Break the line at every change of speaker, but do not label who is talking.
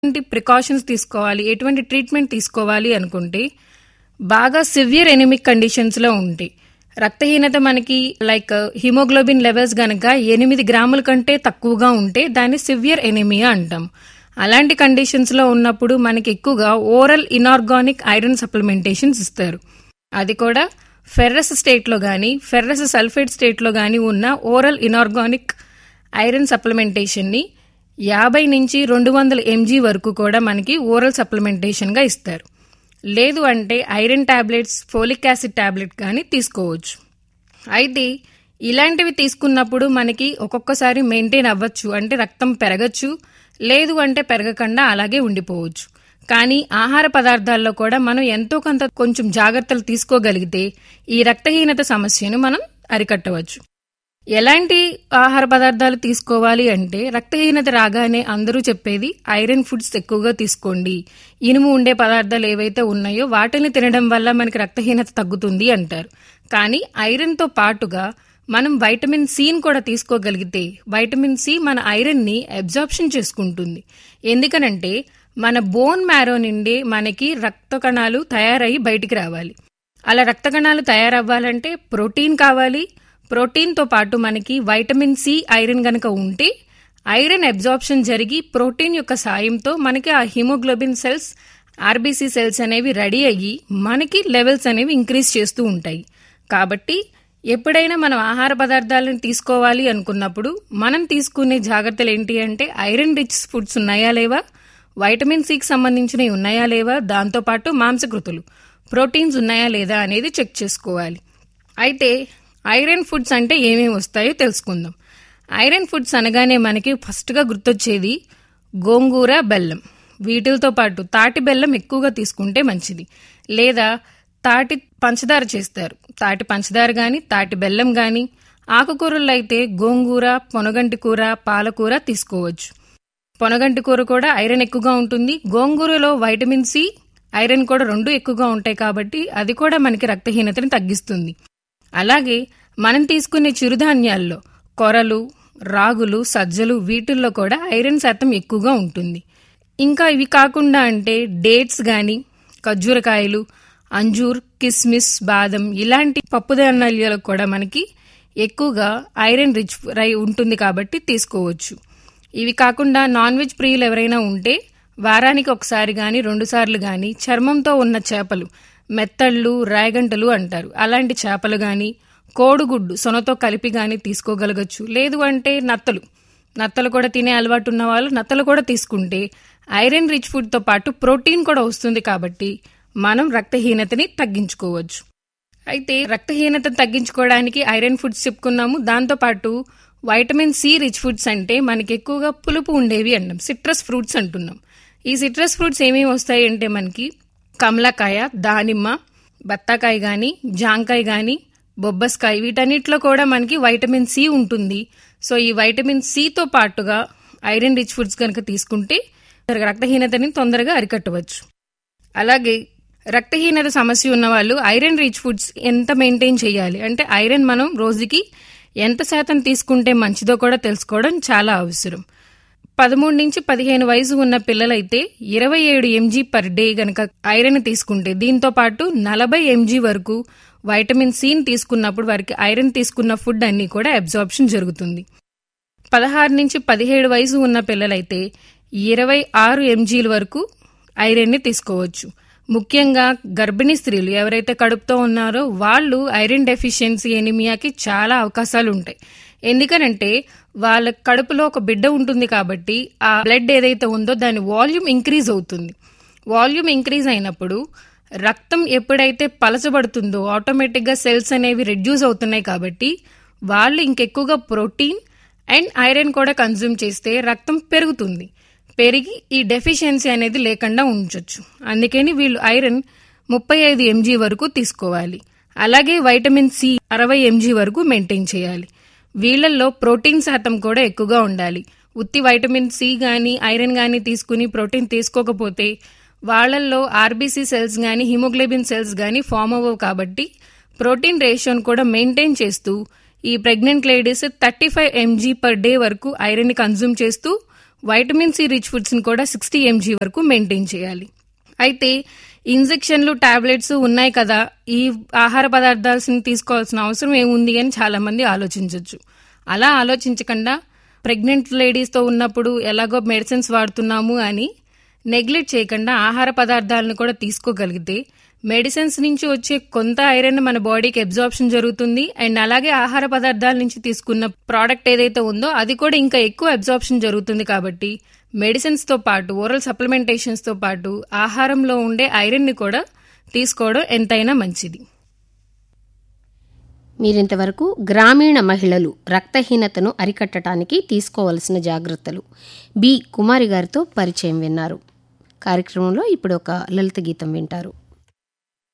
ఎటువంటి ప్రికాషన్స్ తీసుకోవాలి ఎటువంటి ట్రీట్మెంట్ తీసుకోవాలి అనుకుంటే బాగా సివియర్ ఎనిమిక్ కండిషన్స్లో ఉంటాయి రక్తహీనత మనకి లైక్ హిమోగ్లోబిన్ లెవెల్స్ గనక ఎనిమిది గ్రాముల కంటే తక్కువగా ఉంటే దాన్ని సివియర్ ఎనిమియా అంటాం అలాంటి కండిషన్స్లో ఉన్నప్పుడు మనకి ఎక్కువగా ఓరల్ ఇనార్గానిక్ ఐరన్ సప్లిమెంటేషన్స్ ఇస్తారు అది కూడా ఫెర్రస్ స్టేట్లో కానీ ఫెర్రస్ సల్ఫేట్ స్టేట్లో కానీ ఉన్న ఓరల్ ఇనార్గానిక్ ఐరన్ సప్లిమెంటేషన్ని యాభై నుంచి రెండు వందల ఎంజీ వరకు కూడా మనకి ఓరల్ సప్లిమెంటేషన్గా ఇస్తారు లేదు అంటే iron tablets folic acid tablet కానీ తీసుకోవచ్చు అయితే ఇలాంటివి తీసుకున్నప్పుడు మనకి ఒక్కొక్కసారి మెయింటైన్ అవ్వచ్చు అంటే రక్తం పెరగచ్చు లేదు అంటే పెరగకుండా అలాగే ఉండిపోవచ్చు కానీ ఆహార పదార్థాల్లో కూడా మనం ఎంతో కొంత కొంచెం జాగ్రత్తలు తీసుకోగలిగితే ఈ రక్తహీనత సమస్యను మనం అరికట్టవచ్చు ఎలాంటి ఆహార పదార్థాలు తీసుకోవాలి అంటే రక్తహీనత రాగానే అందరూ చెప్పేది ఐరన్ ఫుడ్స్ ఎక్కువగా తీసుకోండి ఇనుము ఉండే పదార్థాలు ఏవైతే ఉన్నాయో వాటిని తినడం వల్ల మనకి రక్తహీనత తగ్గుతుంది అంటారు కానీ ఐరన్తో పాటుగా మనం వైటమిన్ సిని కూడా తీసుకోగలిగితే వైటమిన్ సి మన ఐరన్ని అబ్జార్ప్షన్ చేసుకుంటుంది ఎందుకనంటే మన బోన్ మ్యారో నుండి మనకి రక్త కణాలు తయారై బయటికి రావాలి అలా రక్త కణాలు తయారవ్వాలంటే ప్రోటీన్ కావాలి ప్రోటీన్తో పాటు మనకి వైటమిన్ సి ఐరన్ గనక ఉంటే ఐరన్ అబ్జార్ప్షన్ జరిగి ప్రోటీన్ యొక్క సాయంతో మనకి ఆ హిమోగ్లోబిన్ సెల్స్ ఆర్బీసీ సెల్స్ అనేవి రెడీ అయ్యి మనకి లెవెల్స్ అనేవి ఇంక్రీజ్ చేస్తూ ఉంటాయి కాబట్టి ఎప్పుడైనా మనం ఆహార పదార్థాలను తీసుకోవాలి అనుకున్నప్పుడు మనం తీసుకునే జాగ్రత్తలు ఏంటి అంటే ఐరన్ రిచ్ ఫుడ్స్ ఉన్నాయా లేవా వైటమిన్ సికి సంబంధించినవి ఉన్నాయా లేవా దాంతోపాటు మాంసకృతులు ప్రోటీన్స్ ఉన్నాయా లేదా అనేది చెక్ చేసుకోవాలి అయితే ఐరన్ ఫుడ్స్ అంటే ఏమేమి వస్తాయో తెలుసుకుందాం ఐరన్ ఫుడ్స్ అనగానే మనకి ఫస్ట్గా గుర్తొచ్చేది గోంగూర బెల్లం వీటితో పాటు తాటి బెల్లం ఎక్కువగా తీసుకుంటే మంచిది లేదా తాటి పంచదార చేస్తారు తాటి పంచదార గాని తాటి బెల్లం గాని ఆకుకూరల్లో అయితే గోంగూర పొనగంటి కూర పాలకూర తీసుకోవచ్చు పొనగంటి కూర కూడా ఐరన్ ఎక్కువగా ఉంటుంది గోంగూరలో వైటమిన్ సి ఐరన్ కూడా రెండు ఎక్కువగా ఉంటాయి కాబట్టి అది కూడా మనకి రక్తహీనతని తగ్గిస్తుంది అలాగే మనం తీసుకునే చిరుధాన్యాల్లో కొరలు రాగులు సజ్జలు వీటిల్లో కూడా ఐరన్ శాతం ఎక్కువగా ఉంటుంది ఇంకా ఇవి కాకుండా అంటే డేట్స్ గాని ఖర్జూరకాయలు అంజూర్ కిస్మిస్ బాదం ఇలాంటి పప్పుధాన్యాలలో కూడా మనకి ఎక్కువగా ఐరన్ రిచ్ రై ఉంటుంది కాబట్టి తీసుకోవచ్చు ఇవి కాకుండా నాన్ వెజ్ ప్రియులు ఎవరైనా ఉంటే వారానికి ఒకసారి గాని రెండు సార్లు గాని చర్మంతో ఉన్న చేపలు మెత్తళ్ళు రాయగంటలు అంటారు అలాంటి చేపలు గాని కోడిగుడ్డు సొనతో కలిపి గాని తీసుకోగలగచ్చు లేదు అంటే నత్తలు నత్తలు కూడా తినే అలవాటు ఉన్న వాళ్ళు నత్తలు కూడా తీసుకుంటే ఐరన్ రిచ్ ఫుడ్తో పాటు ప్రోటీన్ కూడా వస్తుంది కాబట్టి మనం రక్తహీనతని తగ్గించుకోవచ్చు అయితే రక్తహీనత తగ్గించుకోవడానికి ఐరన్ ఫుడ్స్ చెప్పుకున్నాము దాంతోపాటు వైటమిన్ సి రిచ్ ఫుడ్స్ అంటే మనకి ఎక్కువగా పులుపు ఉండేవి అంటాం సిట్రస్ ఫ్రూట్స్ అంటున్నాం ఈ సిట్రస్ ఫ్రూట్స్ ఏమేమి వస్తాయి అంటే మనకి కమలకాయ దానిమ్మ బత్తాకాయ గాని జాంకాయ గాని బొబ్బస్కాయ వీటన్నిటిలో కూడా మనకి వైటమిన్ సి ఉంటుంది సో ఈ వైటమిన్ సితో పాటుగా ఐరన్ రిచ్ ఫుడ్స్ కనుక తీసుకుంటే రక్తహీనతని తొందరగా అరికట్టవచ్చు అలాగే రక్తహీనత సమస్య ఉన్న వాళ్ళు ఐరన్ రిచ్ ఫుడ్స్ ఎంత మెయింటైన్ చేయాలి అంటే ఐరన్ మనం రోజుకి ఎంత శాతం తీసుకుంటే మంచిదో కూడా తెలుసుకోవడం చాలా అవసరం పదమూడు నుంచి పదిహేను వయసు ఉన్న పిల్లలైతే ఇరవై ఏడు ఎంజీ పర్ డే గనక ఐరన్ తీసుకుంటే దీంతో పాటు నలభై ఎంజీ వరకు వైటమిన్ సిని తీసుకున్నప్పుడు వారికి ఐరన్ తీసుకున్న ఫుడ్ అన్ని కూడా అబ్జార్ప్షన్ జరుగుతుంది పదహారు నుంచి పదిహేడు వయసు ఉన్న పిల్లలైతే ఇరవై ఆరు ఎంజీల వరకు ఐరన్ని తీసుకోవచ్చు ముఖ్యంగా గర్భిణీ స్త్రీలు ఎవరైతే కడుపుతో ఉన్నారో వాళ్ళు ఐరన్ డెఫిషియన్సీ ఎనిమియాకి చాలా అవకాశాలు ఉంటాయి ఎందుకనంటే వాళ్ళ కడుపులో ఒక బిడ్డ ఉంటుంది కాబట్టి ఆ బ్లడ్ ఏదైతే ఉందో దాని వాల్యూమ్ ఇంక్రీజ్ అవుతుంది వాల్యూమ్ ఇంక్రీజ్ అయినప్పుడు రక్తం ఎప్పుడైతే పలచబడుతుందో ఆటోమేటిక్గా సెల్స్ అనేవి రెడ్యూస్ అవుతున్నాయి కాబట్టి వాళ్ళు ఇంకెక్కువగా ప్రోటీన్ అండ్ ఐరన్ కూడా కన్జ్యూమ్ చేస్తే రక్తం పెరుగుతుంది పెరిగి ఈ డెఫిషియన్సీ అనేది లేకుండా ఉంచొచ్చు అందుకని వీళ్ళు ఐరన్ ముప్పై ఐదు ఎంజీ వరకు తీసుకోవాలి అలాగే వైటమిన్ సి అరవై ఎంజీ వరకు మెయింటైన్ చేయాలి వీళ్ళల్లో ప్రోటీన్ శాతం కూడా ఎక్కువగా ఉండాలి ఉత్తి వైటమిన్ సి గాని ఐరన్ గాని తీసుకుని ప్రోటీన్ తీసుకోకపోతే వాళ్ళల్లో ఆర్బీసీ సెల్స్ గాని హిమోగ్లోబిన్ సెల్స్ గాని ఫామ్ అవ్వవు కాబట్టి ప్రోటీన్ రేషియోను కూడా మెయింటైన్ చేస్తూ ఈ pregnant ladies thirty five mg per day వరకు ఐరన్ ని కన్జ్యూమ్ చేస్తూ వైటమిన్ సి రిచ్ ఫుడ్స్ని కూడా సిక్స్టీ ఎంజీ వరకు మెయింటైన్ చేయాలి అయితే ఇంజెక్షన్లు టాబ్లెట్స్ ఉన్నాయి కదా ఈ ఆహార పదార్థాలను తీసుకోవాల్సిన అవసరం ఏముంది అని చాలా మంది ఆలోచించవచ్చు అలా ఆలోచించకుండా ప్రెగ్నెంట్ లేడీస్తో ఉన్నప్పుడు ఎలాగో మెడిసిన్స్ వాడుతున్నాము అని నెగ్లెక్ట్ చేయకుండా ఆహార పదార్థాలను కూడా తీసుకోగలిగితే మెడిసిన్స్ నుంచి వచ్చే కొంత ఐరన్ మన బాడీకి అబ్జార్ప్షన్ జరుగుతుంది అండ్ అలాగే ఆహార పదార్థాల నుంచి తీసుకున్న ప్రోడక్ట్ ఏదైతే ఉందో అది కూడా ఇంకా ఎక్కువ అబ్జార్ప్షన్ జరుగుతుంది కాబట్టి మెడిసిన్స్ తో పాటు ఓరల్ సప్లిమెంటేషన్స్ తో పాటు ఆహారంలో ఉండే ఐరన్ ని కూడా తీసుకోవడం ఎంతైనా మంచిది
మీరింతవరకు గ్రామీణ మహిళలు రక్తహీనతను అరికట్టడానికి తీసుకోవలసిన జాగ్రత్తలు బి కుమారి గారితో పరిచయం విన్నారు కార్యక్రమంలో ఇప్పుడు ఒక లలిత గీతం వింటారు